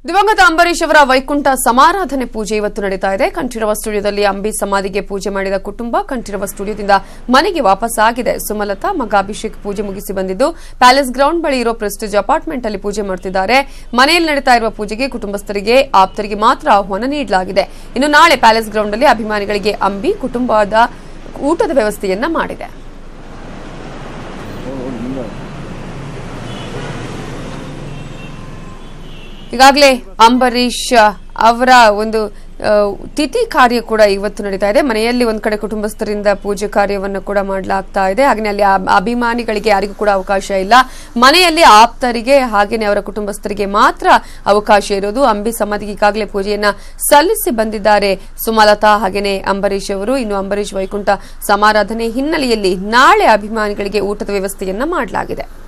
ದಿವಂಗತ ಅಂಬರೀಶ್ ಅವರ ವೈಕುಂಠ ಸಮಾರಾಧನೆ ಪೂಜೆ ಇವತ್ತು ನಡೀತಾ ಇದೆ ಕಂಠೀರವ ಸ್ಟುಡಿಯೋದಲ್ಲಿ ಅಂಬಿ ಸಮಾಧಿಗೆ ಪೂಜೆ ಮಾಡಿದ ಕುಟುಂಬ ಕಂಠೀರವ ಸ್ಟುಡಿಯೋದಿಂದ ಮನೆಗೆ ವಾಪಸ್ ಆಗಿದೆ ಸುಮಲತಾ ಮಗ ಅಭಿಷೇಕ್ ಪೂಜೆ ಮುಗಿಸಿ ಬಂದಿದ್ದು ಪ್ಯಾಲೇಸ್ ಗ್ರೌಂಡ್ ಬಳಿ ಇರೋ ಪ್ರೆಸ್ಟೀಜ್ ಅಪಾರ್ಟ್ಮೆಂಟ್ ಅಲ್ಲಿ ಪೂಜೆ ಮಾಡ್ತಿದ್ದಾರೆ ಮನೆಯಲ್ಲಿ ನಡೀತಾ ಇರುವ ಪೂಜೆಗೆ ಕುಟುಂಬಸ್ಥರಿಗೆ ಆಪ್ತರಿಗೆ ಮಾತ್ರ ಆಹ್ವಾನ ನೀಡಲಾಗಿದೆ ಇನ್ನು ನಾಳೆ ಪ್ಯಾಲೇಸ್ ಗ್ರೌಂಡ್ ಅಲ್ಲಿ ಅಭಿಮಾನಿಗಳಿಗೆ ಅಂಬಿ ಕುಟುಂಬದ ಊಟದ ವ್ಯವಸ್ಥೆಯನ್ನ ಮಾಡಿದೆ ಈಗಾಗಲೇ ಅಂಬರೀಶ್ ಅವರ ಒಂದು ಆ, ತಿಥಿ ಕಾರ್ಯ ಕೂಡ ಇವತ್ತು ನಡೀತಾ ಇದೆ ಮನೆಯಲ್ಲಿ ಒಂದ್ ಕಡೆ ಕುಟುಂಬಸ್ಥರಿಂದ ಪೂಜೆ ಕಾರ್ಯವನ್ನು ಕೂಡ ಮಾಡಲಾಗ್ತಾ ಇದೆ ಹಾಗೆ ಅಲ್ಲಿ ಆ- ಅಭಿಮಾನಿಗಳಿಗೆ ಯಾರಿಗೂ ಕೂಡ ಅವಕಾಶ ಇಲ್ಲ ಮನೆಯಲ್ಲಿ ಆಪ್ತರಿಗೆ ಹಾಗೇನೆ ಅವರ ಕುಟುಂಬಸ್ಥರಿಗೆ ಮಾತ್ರ ಅವಕಾಶ ಇರೋದು ಅಂಬಿ ಸಮಾಧಿಗೆ ಈಗಾಗಲೇ ಪೂಜೆಯನ್ನ ಸಲ್ಲಿಸಿ ಬಂದಿದ್ದಾರೆ ಸುಮಲತಾ ಹಾಗೇನೆ ಅಂಬರೀಶ್ ಅವರು ಇನ್ನು ಅಂಬರೀಶ್ ವೈಕುಂಠ ಸಮಾರಾಧನೆ ಹಿನ್ನೆಲೆಯಲ್ಲಿ ನಾಳೆ ಅಭಿಮಾನಿಗಳಿಗೆ ಊಟದ ವ್ಯವಸ್ಥೆಯನ್ನ ಮಾಡಲಾಗಿದೆ